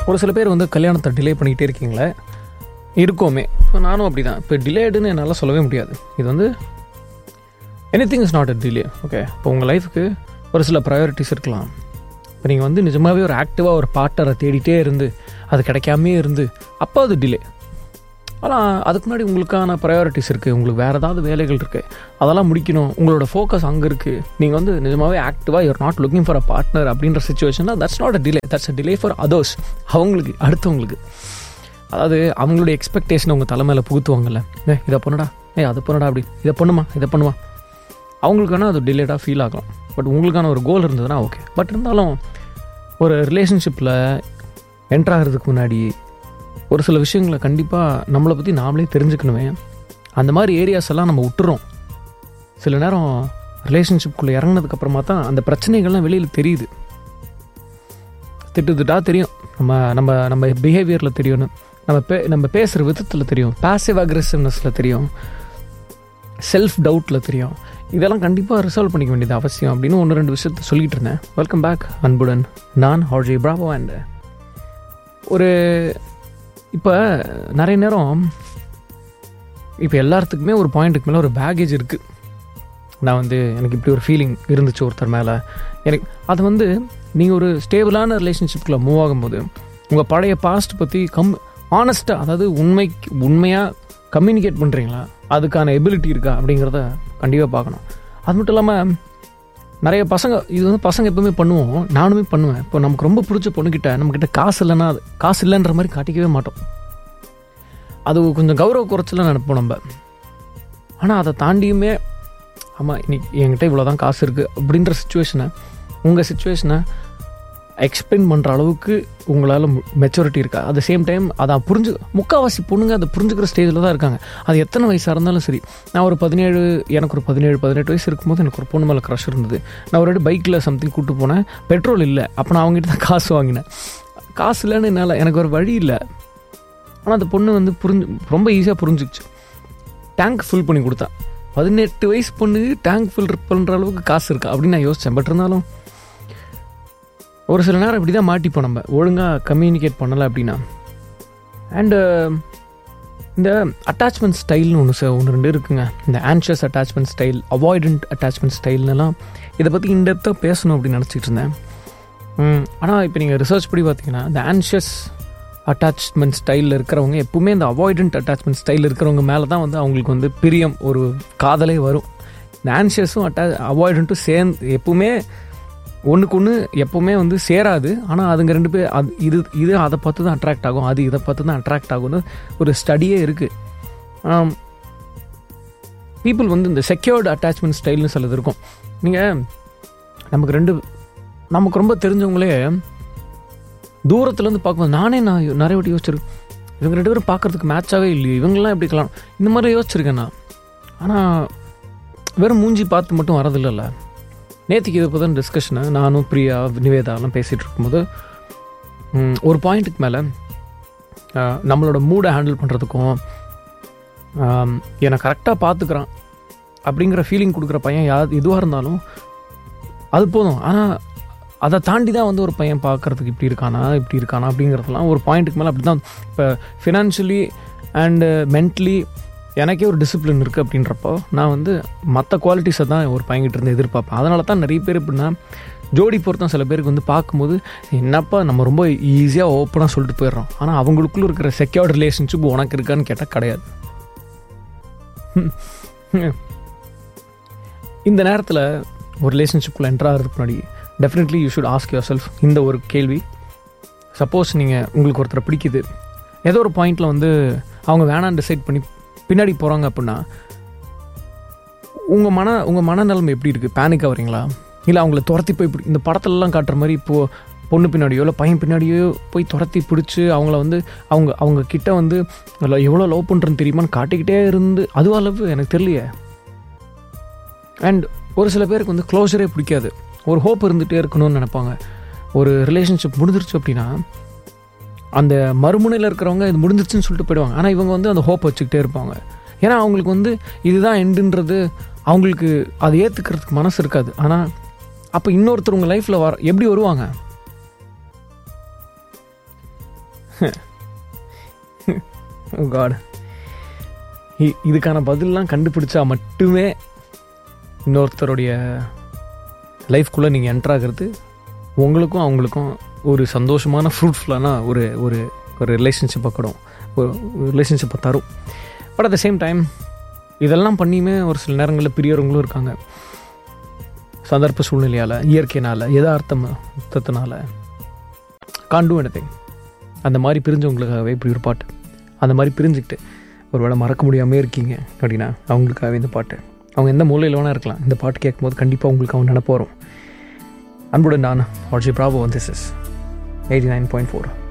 ஒரு சில பேர் வந்து கல்யாணத்தை டிலே பண்ணிக்கிட்டே இருக்கீங்களே இருக்கோமே இப்போ நானும் அப்படி தான் இப்போ டிலேடுன்னு என்னால் சொல்லவே முடியாது இது வந்து anything is not a delay okay இப்போ உங்கள் லைஃபுக்கு ஒரு சில ப்ரையாரிட்டிஸ் இருக்கலாம் இப்போ நீங்கள் வந்து நிஜமாகவே ஒரு ஆக்டிவாக ஒரு பார்ட்னரை தேடிட்டே இருந்து அது கிடைக்காமே இருந்து அப்போ அது டிலே ஆனால் அதுக்கு முன்னாடி உங்களுக்கான ப்ரையாரிட்டிஸ் இருக்குது உங்களுக்கு வேறு ஏதாவது வேலைகள் இருக்குது அதெல்லாம் முடிக்கணும் உங்களோட ஃபோக்கஸ் அங்கே இருக்குது நீங்கள் வந்து நிஜமாகவே ஆக்டிவாக you're not looking for a partner அப்படின்ற சுச்சுவேஷனா that's not a delay that's a delay for others அவங்களுக்கு அடுத்தவங்களுக்கு அதாவது அவங்களுடைய எக்ஸ்பெக்டேஷன் உங்கள் தலைமையில் புகுத்துவாங்கல்ல ஏ இதை பண்ணுடா ஏ அதை பண்ணுடா அப்படி இதை பண்ணுமா இதை பண்ணுமா அவங்களுக்கான அது டிலேட்டாக ஃபீல் ஆகலாம் பட் உங்களுக்கான ஒரு கோல் இருந்ததுன்னா ஓகே பட் இருந்தாலும் ஒரு ரிலேஷன்ஷிப்பில் என்ட்ரு ஆகிறதுக்கு முன்னாடி ஒரு சில விஷயங்களை கண்டிப்பாக நம்மளை பற்றி நாமளே தெரிஞ்சுக்கணுமே அந்த மாதிரி ஏரியாஸ் எல்லாம் நம்ம விட்டுறோம் சில நேரம் ரிலேஷன்ஷிப்குள்ளே இறங்கினதுக்கப்புறமா தான் அந்த பிரச்சனைகள்லாம் வெளியில் தெரியுது திட்டு திட்டா தெரியும் நம்ம நம்ம நம்ம பிஹேவியரில் தெரியும் நம்ம பே நம்ம பேசுகிற விதத்தில் தெரியும் பாசிவ் அக்ரெசிவ்னஸில் தெரியும் செல்ஃப் டவுட்டில் தெரியும் இதெல்லாம் கண்டிப்பாக ரிசால்வ் பண்ணிக்க வேண்டியது அவசியம் அப்படின்னு ஒன்று ரெண்டு விஷயத்த சொல்லிட்டு இருந்தேன் வெல்கம் பேக் அன்புடன் நான் ஹார்ஜி பிராவோ அண்ட் ஒரு இப்போ நிறைய நேரம் இப்போ எல்லாத்துக்குமே ஒரு பாயிண்ட்டுக்கு மேலே ஒரு பேகேஜ் இருக்குது நான் வந்து எனக்கு இப்படி ஒரு ஃபீலிங் இருந்துச்சு ஒருத்தர் மேலே எனக்கு அது வந்து நீங்கள் ஒரு ஸ்டேபிளான ரிலேஷன்ஷிப்பில் மூவ் ஆகும்போது உங்கள் பழைய பாஸ்ட் பற்றி கம் ஆனஸ்ட்டாக அதாவது உண்மைக்கு உண்மையாக கம்யூனிகேட் பண்ணுறீங்களா அதுக்கான எபிலிட்டி இருக்கா அப்படிங்கிறத கண்டிப்பாக பார்க்கணும் அது மட்டும் இல்லாமல் நிறைய பசங்க இது வந்து பசங்க எப்பவுமே பண்ணுவோம் நானுமே பண்ணுவேன் இப்போ நமக்கு ரொம்ப பிடிச்ச பொண்ணுக்கிட்ட நம்மக்கிட்ட காசு இல்லைன்னா அது காசு இல்லைன்ற மாதிரி காட்டிக்கவே மாட்டோம் அது கொஞ்சம் கௌரவ குறைச்சலாம் நினைப்போம் நம்ம ஆனால் அதை தாண்டியுமே ஆமாம் இன்னைக்கு என்கிட்ட இவ்வளோ தான் காசு இருக்குது அப்படின்ற சுச்சுவேஷனை உங்கள் சுச்சுவேஷனை எக்ஸ்பிளைன் பண்ணுற அளவுக்கு உங்களால் மெச்சூரிட்டி இருக்கா அட் த சேம் டைம் அதை புரிஞ்சு முக்கால்வாசி பொண்ணுங்க அதை புரிஞ்சுக்கிற ஸ்டேஜில் தான் இருக்காங்க அது எத்தனை வயசாக இருந்தாலும் சரி நான் ஒரு பதினேழு எனக்கு ஒரு பதினேழு பதினெட்டு வயசு இருக்கும்போது எனக்கு ஒரு பொண்ணு மேலே க்ரஷ் இருந்தது நான் ஒரு பைக்கில் சம்திங் கூப்பிட்டு போனேன் பெட்ரோல் இல்லை அப்போ நான் அவங்ககிட்ட தான் காசு வாங்கினேன் காசு இல்லைன்னு என்னால் எனக்கு ஒரு வழி இல்லை ஆனால் அந்த பொண்ணு வந்து புரிஞ்சு ரொம்ப ஈஸியாக புரிஞ்சுக்கிச்சு டேங்க் ஃபில் பண்ணி கொடுத்தா பதினெட்டு வயசு பொண்ணுக்கு டேங்க் ஃபில் பண்ணுற அளவுக்கு காசு இருக்கா அப்படின்னு நான் யோசித்தேன் பட் இருந்தாலும் ஒரு சில நேரம் இப்படி தான் மாட்டிப்போம் நம்ம ஒழுங்காக கம்யூனிகேட் பண்ணலை அப்படின்னா அண்டு இந்த அட்டாச்மெண்ட் ஸ்டைல்னு ஒன்று சார் ஒன்று ரெண்டு இருக்குங்க இந்த anxious attachment style avoidant attachment ஸ்டைல்னெல்லாம் இதை பற்றி இன்டெப்த்தாக பேசணும் அப்படின்னு நினச்சிட்டு இருந்தேன் ஆனால் இப்போ நீங்கள் ரிசர்ச் படி பார்த்தீங்கன்னா இந்த ஆன்ஷியஸ் அட்டாச்மெண்ட் ஸ்டைலில் இருக்கிறவங்க எப்பவுமே இந்த அவாய்டன்ட் அட்டாச்மெண்ட் ஸ்டைல் இருக்கிறவங்க மேலே தான் வந்து அவங்களுக்கு வந்து பிரியம் ஒரு காதலே வரும் இந்த ஆன்ஷியஸும் அட்டா அவாய்டன்ட்டும் சேர்ந்து எப்பவுமே ஒன்றுக்கு ஒன்று எப்போவுமே வந்து சேராது ஆனால் அதுங்க ரெண்டு பேர் அது இது இது அதை பார்த்து தான் அட்ராக்ட் ஆகும் அது இதை பார்த்து தான் அட்ராக்ட் ஆகும்னு ஒரு ஸ்டடியே இருக்குது பீப்புள் வந்து இந்த செக்யூர்டு அட்டாச்மெண்ட் ஸ்டைல்னு சிலது இருக்கும் நீங்கள் நமக்கு ரெண்டு நமக்கு ரொம்ப தெரிஞ்சவங்களே தூரத்துலேருந்து பார்க்கும்போது நானே நான் நிறைய வாட்டி யோசிச்சிருக்கேன் இவங்க ரெண்டு பேரும் பார்க்குறதுக்கு மேட்சாகவே இல்லையே இவங்கெல்லாம் எப்படி இருக்கலாம் இந்த மாதிரி யோசிச்சிருக்கேன் நான் ஆனால் வெறும் மூஞ்சி பார்த்து மட்டும் வரதில்லைல்ல நேற்றுக்கு இதை பற்றி டிஸ்கஷனு நானும் பிரியா நிவேதாலாம் பேசிகிட்டு இருக்கும்போது ஒரு பாயிண்ட்டுக்கு மேலே நம்மளோட மூடை ஹேண்டில் பண்ணுறதுக்கும் என்னை கரெக்டாக பார்த்துக்கிறான் அப்படிங்கிற ஃபீலிங் கொடுக்குற பையன் யா எதுவாக இருந்தாலும் அது போதும் ஆனால் அதை தாண்டி தான் வந்து ஒரு பையன் பார்க்குறதுக்கு இப்படி இருக்கானா இப்படி இருக்கானா அப்படிங்கிறதுலாம் ஒரு பாயிண்ட்டுக்கு மேலே அப்படி தான் இப்போ ஃபினான்ஷியலி அண்டு மென்டலி எனக்கே ஒரு டிசிப்ளின் இருக்குது அப்படின்றப்போ நான் வந்து மற்ற குவாலிட்டிஸை தான் ஒரு பையன்கிட்ட இருந்து எதிர்பார்ப்பேன் அதனால தான் நிறைய பேர் எப்படின்னா ஜோடி பொறுத்தான் சில பேருக்கு வந்து பார்க்கும்போது என்னப்பா நம்ம ரொம்ப ஈஸியாக ஓப்பனாக சொல்லிட்டு போயிடுறோம் ஆனால் அவங்களுக்குள்ள இருக்கிற செக்யூர்ட் ரிலேஷன்ஷிப் உனக்கு இருக்கான்னு கேட்டால் கிடையாது இந்த நேரத்தில் ஒரு ரிலேஷன்ஷிப்பில் என்ட்ரு ஆகிறதுக்கு முன்னாடி definitely you should ask yourself இந்த ஒரு கேள்வி சப்போஸ் நீங்கள் உங்களுக்கு ஒருத்தரை பிடிக்குது ஏதோ ஒரு பாயிண்டில் வந்து அவங்க வேணான்னு டிசைட் பண்ணி பின்னாடி போகிறாங்க அப்படின்னா உங்கள் மன உங்கள் மனநிலைமை எப்படி இருக்குது பேனிக் ஆகிறீங்களா இல்லை அவங்கள துரத்தி போய் இப்படி இந்த படத்துலலாம் காட்டுற மாதிரி இப்போது பொண்ணு பின்னாடியோ இல்லை பையன் பின்னாடியோ போய் துரத்தி பிடிச்சி அவங்கள வந்து அவங்க அவங்க கிட்ட வந்து எவ்வளோ லவ் பண்ணுறேன்னு தெரியுமான்னு காட்டிக்கிட்டே இருந்து அதுவும் அளவு எனக்கு தெரியலையே அண்ட் ஒரு சில பேருக்கு வந்து க்ளோஸரே பிடிக்காது ஒரு ஹோப் இருந்துகிட்டே இருக்கணும்னு நினைப்பாங்க ஒரு ரிலேஷன்ஷிப் முடிஞ்சிருச்சு அப்படின்னா அந்த மறுமுனையில் இருக்கிறவங்க இது முடிஞ்சிருச்சுன்னு சொல்லிட்டு போயிடுவாங்க ஆனால் இவங்க வந்து அந்த ஹோப் வச்சுக்கிட்டே இருப்பாங்க ஏன்னா அவங்களுக்கு வந்து இதுதான் எண்டுன்றது அவங்களுக்கு அதை ஏற்றுக்கிறதுக்கு மனசு இருக்காது ஆனால் அப்போ இன்னொருத்தர் உங்கள் லைஃப்பில் வர எப்படி வருவாங்க காட் இதுக்கான பதிலெலாம் கண்டுபிடிச்சா மட்டுமே இன்னொருத்தருடைய லைஃப்குள்ளே நீங்கள் என்ட்ரு ஆகிறது உங்களுக்கும் அவங்களுக்கும் ஒரு சந்தோஷமான ஃப்ரூட்ஃபுல்லான ஒரு ஒரு ஒரு ரிலேஷன்ஷிப்பை கூடும் ஒரு ரிலேஷன்ஷிப்பை தரும் but at the same time இதெல்லாம் பண்ணியுமே ஒரு சில நேரங்களில் பிரியறவங்களும் இருக்காங்க சந்தர்ப்ப சூழ்நிலையால் இயற்கையினால் யதார்த்தத்தினால காண்டு anything அந்த மாதிரி பிரிஞ்சவங்களுக்காகவே இப்படி ஒரு பாட்டு அந்த மாதிரி பிரிஞ்சுக்கிட்டு ஒரு வேளை மறக்க முடியாமல் இருக்கீங்க அப்படின்னா அவங்களுக்காகவே இந்த பாட்டு அவங்க எந்த மூலையில் வேணால் இருக்கலாம் இந்த பாட்டு கேட்கும்போது கண்டிப்பாக உங்களுக்கு அவங்க நினப்பு வரும் அன்புடன் நான் ஆர்ஜி பிராபோ this is eighty nine point four